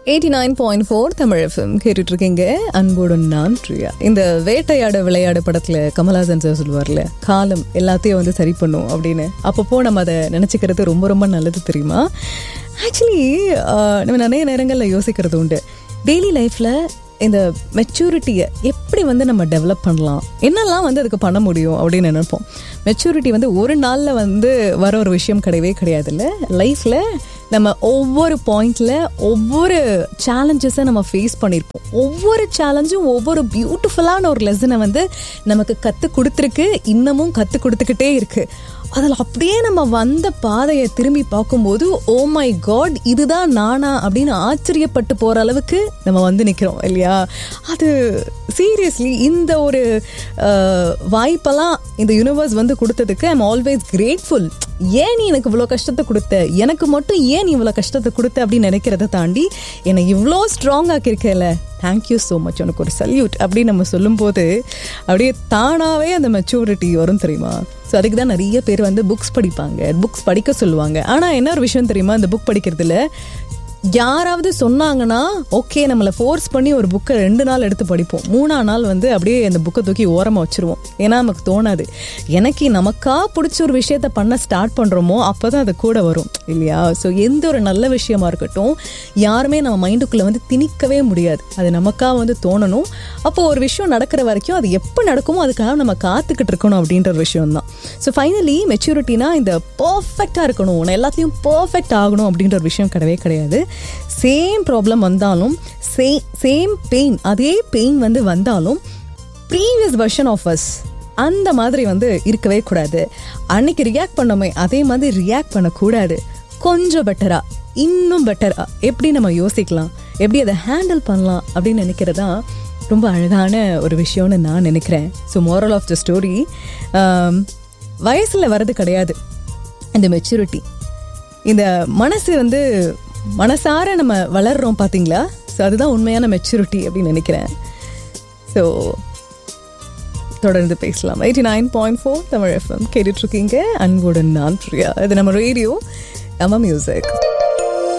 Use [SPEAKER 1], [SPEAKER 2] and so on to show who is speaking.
[SPEAKER 1] eighty nine point four Tamil FM கேட்டுட்டு இருக்கீங்க அன்போடு நான் பிரியா இந்த வேட்டையாட விளையாடு படத்துல கமல்ஹாசன் சார் சொல்லுவார்ல காலம் எல்லாத்தையும் வந்து சரி பண்ணும் அப்படின்னு அப்பப்போ நம்ம அதை நினச்சிக்கிறது ரொம்ப ரொம்ப நல்லது தெரியுமா ஆக்சுவலி நம்ம நிறைய நேரங்களில் யோசிக்கிறது உண்டு டெய்லி லைஃப்பில் இந்த மெச்சூரிட்டியை எப்படி வந்து நம்ம டெவலப் பண்ணலாம் என்னெல்லாம் வந்து அதுக்கு பண்ண முடியும் அப்படின்னு நினைப்போம் மெச்சூரிட்டி வந்து ஒரு நாளில் வந்து வர ஒரு விஷயம் கிடையவே கிடையாதுல்ல லைஃப்பில் நம்ம ஒவ்வொரு பாயிண்ட்ல ஒவ்வொரு சேலஞ்சஸை நம்ம ஃபேஸ் பண்ணியிருப்போம் ஒவ்வொரு சேலஞ்சும் ஒவ்வொரு பியூட்டிஃபுல்லான ஒரு லெசனை வந்து நமக்கு கற்றுக் கொடுத்துருக்கு இன்னமும் கற்றுக் கொடுத்துக்கிட்டே இருக்கு அதில் அப்படியே நம்ம வந்த பாதையை திரும்பி பார்க்கும்போது ஓ மை காட் இதுதான் நானா அப்படின்னு ஆச்சரியப்பட்டு போகிற அளவுக்கு நம்ம வந்து நிற்கிறோம் இல்லையா அது சீரியஸ்லி இந்த ஒரு அஹ், வாய்ப்பெல்லாம் இந்த யூனிவர்ஸ் வந்து கொடுத்ததுக்கு ஐம் ஆல்வேஸ் கிரேட்ஃபுல் ஏன் நீ எனக்கு இவ்வளோ கஷ்டத்தை கொடுத்த எனக்கு மட்டும் ஏன் நீ இவ்வளோ கஷ்டத்தை கொடுத்த அப்படின்னு நினைக்கிறத தாண்டி என்னை இவ்வளோ ஸ்ட்ராங் ஆக்கியிருக்கல தேங்க்யூ ஸோ மச் உனக்கு ஒரு சல்யூட் அப்படின்னு நம்ம சொல்லும்போது அப்படியே தானாகவே அந்த மெச்சூரிட்டி வரும் தெரியுமா ஸோ அதுக்கு தான் நிறைய பேர் வந்து புக்ஸ் படிப்பாங்க புக்ஸ் படிக்க சொல்லுவாங்க ஆனால் என்ன ஒரு விஷயம் தெரியுமா இந்த புக் படிக்கிறதுல யாராவது சொன்னாங்கன்னா ஓகே நம்மளை ஃபோர்ஸ் பண்ணி ஒரு புக்கை ரெண்டு நாள் எடுத்து படிப்போம் மூணா நாள் வந்து அப்படியே அந்த புக்கை தூக்கி ஓரமாக வச்சுருவோம் ஏன்னா நமக்கு தோணாது எனக்கு நமக்கா பிடிச்ச ஒரு விஷயத்த பண்ண ஸ்டார்ட் பண்ணுறோமோ அப்போ தான் அது கூட வரும் இல்லையா ஸோ எந்த ஒரு நல்ல விஷயமா இருக்கட்டும் யாருமே நம்ம மைண்டுக்குள்ளே வந்து திணிக்கவே முடியாது அது நமக்கா வந்து தோணணும் அப்போ ஒரு விஷயம் நடக்கிற வரைக்கும் அது எப்போ நடக்குமோ அதுக்காக நம்ம காத்துக்கிட்டு இருக்கணும் அப்படின்ற ஒரு விஷயம் தான் ஸோ ஃபைனலி மெச்சூரிட்டினா இந்த பர்ஃபெக்டாக இருக்கணும் நான் எல்லாத்தையும் பர்ஃபெக்ட் ஆகணும் அப்படின்ற ஒரு விஷயம் கிடையவே கிடையாது சேம் ப்ராப்ளம் வந்தாலும் சே சேம் பெயின் அதே பெயின் வந்து வந்தாலும் ப்ரீவியஸ் வெர்ஷன் ஆஃப் அஸ் அந்த மாதிரி வந்து இருக்கவே கூடாது அன்னைக்கு ரியாக்ட் பண்ணோமே அதே மாதிரி ரியாக்ட் பண்ணக்கூடாது கொஞ்சம் பெட்டரா இன்னும் பெட்டரா எப்படி நம்ம யோசிக்கலாம் எப்படி அதை ஹேண்டில் பண்ணலாம் அப்படின்னு நினைக்கிறதா ரொம்ப அழகான ஒரு விஷயம்னு நான் நினைக்கிறேன் so moral of the story வயசில் வர்றது கிடையாது இந்த மெச்சூரிட்டி இந்த மனசு வந்து மனசார நம்ம வளர்றோம் பார்த்தீங்களா ஸோ அதுதான் உண்மையான மெச்சூரிட்டி அப்படின்னு நினைக்கிறேன் ஸோ தொடர்ந்து பேசலாம் eighty nine point four Tamil FM கேட்டுட்ருக்கீங்க அன்புடன் நான் பிரியா இது நம்ம ரேடியோ நம்ம மியூசிக்